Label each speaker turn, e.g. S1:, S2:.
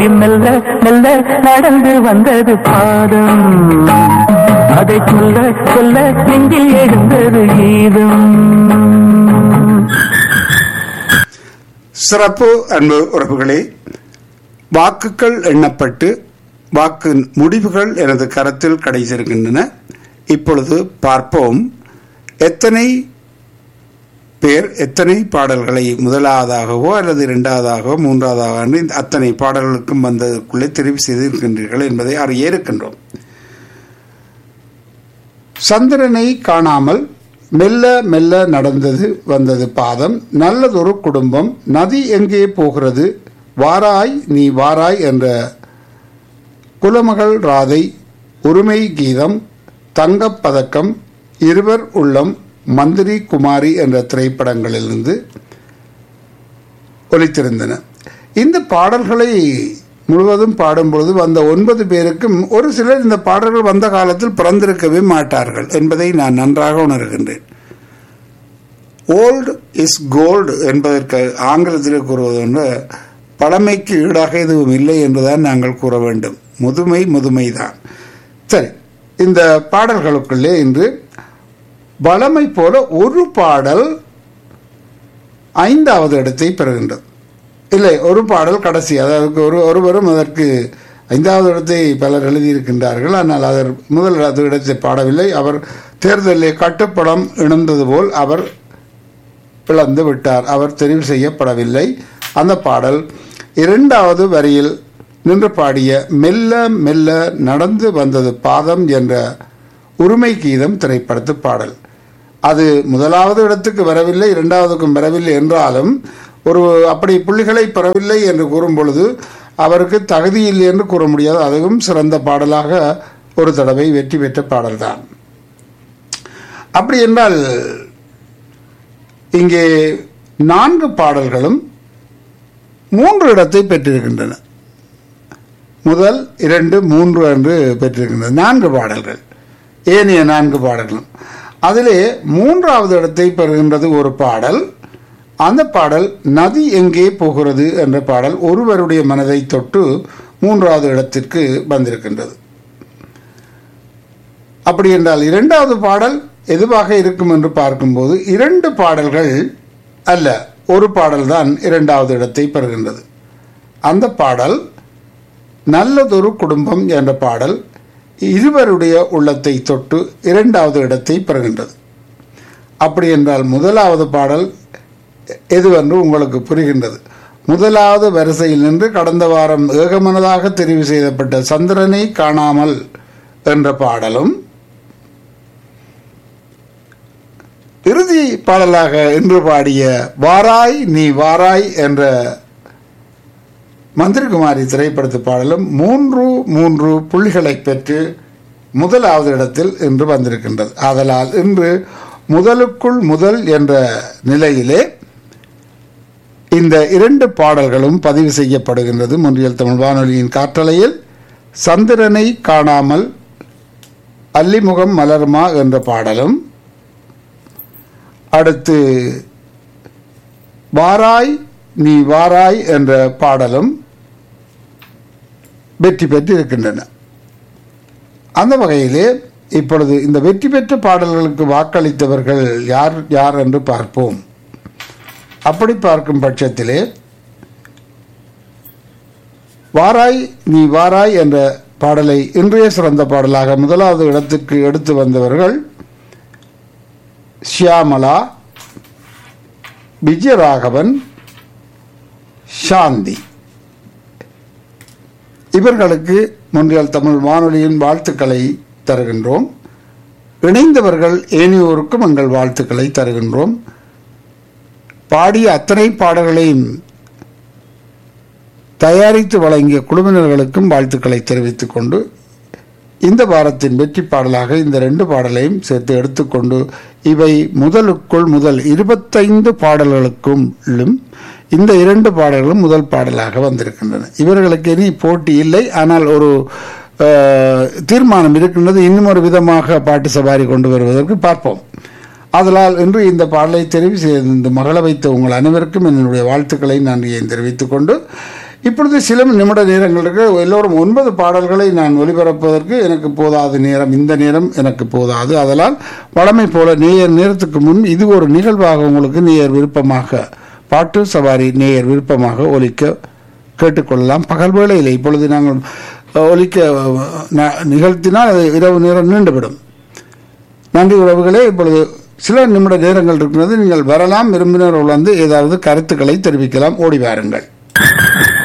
S1: மெல்ல மெல்ல நடந்து வந்தது பாதம் அதை சொல்ல சொல்ல நெஞ்சில் எழுந்தது கீதம்
S2: சிறப்பு அன்பு உறவுகளே வாக்குகள் எண்ணப்பட்டு வாக்கு முடிவுகள் எனது கரத்தில் கிடைத்திருக்கின்றன இப்பொழுது பார்ப்போம் எத்தனை பேர் எத்தனை பாடல்களை முதலாவதாகவோ அல்லது இரண்டாவதாகவோ மூன்றாவதாக என்று இந்த அத்தனை பாடல்களுக்கும் வந்ததற்குள்ளே தெரிவு செய்திருக்கின்றீர்கள் என்பதை அறிய இருக்கின்றோம் சந்திரனை காணாமல் மெல்ல மெல்ல நடந்தது வந்தது பாதம் நல்லதொரு குடும்பம் நதி எங்கே போகிறது வாராய் நீ வாராய் என்ற குலமகள் ராதை உரிமை கீதம் தங்கப் பதக்கம் இருவர் உள்ளம் மந்திரி குமாரி என்ற திரைப்படங்களிலிருந்து ஒலித்திருந்தன இந்த பாடல்களை முழுவதும் பாடும்பொழுது வந்த ஒன்பது பேருக்கும் ஒரு சிலர் இந்த பாடல்கள் வந்த காலத்தில் பிறந்திருக்கவே மாட்டார்கள் என்பதை நான் நன்றாக உணர்கின்றேன் ஓல்டு இஸ் கோல்டு என்பதற்கு ஆங்கிலத்தில் கூறுவது ஒன்று பழமைக்கு ஈடாக எதுவும் இல்லை என்றுதான் நாங்கள் கூற வேண்டும் முதுமை முதுமைதான் சரி இந்த பாடல்களுக்குள்ளே இன்று வளமை போல ஒரு பாடல் ஐந்தாவது இடத்தை பெறுகின்றது இல்லை ஒரு பாடல் கடைசி அதாவது ஒரு ஒருவரும் அதற்கு ஐந்தாவது இடத்தை பலர் எழுதியிருக்கின்றார்கள் ஆனால் அவர் முதல் இடத்தை பாடவில்லை அவர் தேர்தலில் கட்டுப்படம் இணைந்தது போல் அவர் இழந்து விட்டார் அவர் தெரிவு செய்யப்படவில்லை அந்த பாடல் இரண்டாவது வரியில் நின்று பாடிய மெல்ல மெல்ல நடந்து வந்தது பாதம் என்ற உரிமை கீதம் திரைப்படத்து பாடல் அது முதலாவது இடத்துக்கு வரவில்லை இரண்டாவதுக்கும் வரவில்லை என்றாலும் ஒரு அப்படி புள்ளிகளை பெறவில்லை என்று கூறும் பொழுது அவருக்கு தகுதி இல்லை என்று கூற முடியாது அதுவும் சிறந்த பாடலாக ஒரு தடவை வெற்றி பெற்ற பாடல்தான் அப்படி என்றால் இங்கே நான்கு பாடல்களும் மூன்று இடத்தை பெற்றிருக்கின்றன முதல் இரண்டு மூன்று என்று பெற்றிருக்கின்றன நான்கு பாடல்கள் ஏனைய நான்கு பாடல்களும் அதிலே மூன்றாவது இடத்தை பெறுகின்றது ஒரு பாடல் அந்த பாடல் நதி எங்கே போகிறது என்ற பாடல் ஒருவருடைய மனதை தொட்டு மூன்றாவது இடத்திற்கு வந்திருக்கின்றது அப்படி என்றால் இரண்டாவது பாடல் எதுவாக இருக்கும் என்று பார்க்கும்போது இரண்டு பாடல்கள் அல்ல ஒரு பாடல் தான் இரண்டாவது இடத்தை பெறுகின்றது அந்த பாடல் நல்லதொரு குடும்பம் என்ற பாடல் இருவருடைய உள்ளத்தை தொட்டு இரண்டாவது இடத்தை பெறுகின்றது அப்படி என்றால் முதலாவது பாடல் எதுவென்று உங்களுக்கு புரிகின்றது முதலாவது வரிசையில் நின்று கடந்த வாரம் ஏகமனதாக தெரிவு செய்யப்பட்ட சந்திரனை காணாமல் என்ற பாடலும் இறுதி பாடலாக இன்று பாடிய வாராய் நீ வாராய் என்ற மந்திரிகுமாரி திரைப்படத்து பாடலும் மூன்று மூன்று புள்ளிகளை பெற்று முதலாவது இடத்தில் இன்று வந்திருக்கின்றது ஆதலால் இன்று முதலுக்குள் முதல் என்ற நிலையிலே இந்த இரண்டு பாடல்களும் பதிவு செய்யப்படுகின்றது முன்றியல் தமிழ் வானொலியின் காற்றலையில் சந்திரனை காணாமல் அல்லிமுகம் மலர்மா என்ற பாடலும் அடுத்து வாராய் நீ வாராய் என்ற பாடலும் வெற்றி பெற்று இருக்கின்றன அந்த வகையிலே இப்பொழுது இந்த வெற்றி பெற்ற பாடல்களுக்கு வாக்களித்தவர்கள் யார் யார் என்று பார்ப்போம் அப்படி பார்க்கும் பட்சத்திலே வாராய் நீ வாராய் என்ற பாடலை இன்றைய சிறந்த பாடலாக முதலாவது இடத்திற்கு எடுத்து வந்தவர்கள் ஷியாமலா விஜயராகவன் சாந்தி இவர்களுக்கு முன்றியல் தமிழ் வானொலியின் வாழ்த்துக்களை தருகின்றோம் இணைந்தவர்கள் ஏனையோருக்கும் எங்கள் வாழ்த்துக்களை தருகின்றோம் பாடிய அத்தனை பாடல்களையும் தயாரித்து வழங்கிய குழுவினர்களுக்கும் வாழ்த்துக்களை தெரிவித்துக் கொண்டு இந்த வாரத்தின் வெற்றி பாடலாக இந்த ரெண்டு பாடலையும் சேர்த்து எடுத்துக்கொண்டு இவை முதலுக்குள் முதல் இருபத்தைந்து பாடல்களுக்கும் இந்த இரண்டு பாடல்களும் முதல் பாடலாக வந்திருக்கின்றன இவர்களுக்கு இனி போட்டி இல்லை ஆனால் ஒரு தீர்மானம் இருக்கின்றது இன்னும் ஒரு விதமாக பாட்டு சவாரி கொண்டு வருவதற்கு பார்ப்போம் அதனால் இன்று இந்த பாடலை தெரிவு செய்து மகள வைத்த உங்கள் அனைவருக்கும் என்னுடைய வாழ்த்துக்களை நன்றியை தெரிவித்துக் கொண்டு இப்பொழுது சில நிமிட நேரங்கள் இருக்கு எல்லோரும் ஒன்பது பாடல்களை நான் ஒளிபரப்பதற்கு எனக்கு போதாது நேரம் இந்த நேரம் எனக்கு போதாது அதனால் வழமை போல நேயர் நேரத்துக்கு முன் இது ஒரு நிகழ்வாக உங்களுக்கு நேயர் விருப்பமாக பாட்டு சவாரி நேயர் விருப்பமாக ஒலிக்க கேட்டுக்கொள்ளலாம் பகல் வேளையில் இப்பொழுது நாங்கள் அஹ், ஒலிக்க அஹ், ந- நிகழ்த்தினால் அது இரவு நேரம் நீண்டுவிடும் நன்றி உறவுகளே இப்பொழுது சில நிமிட நேரங்கள் இருக்கிறது நீங்கள் வரலாம் விரும்பினர் வந்து ஏதாவது கருத்துக்களை தெரிவிக்கலாம் ஓடி வாருங்கள்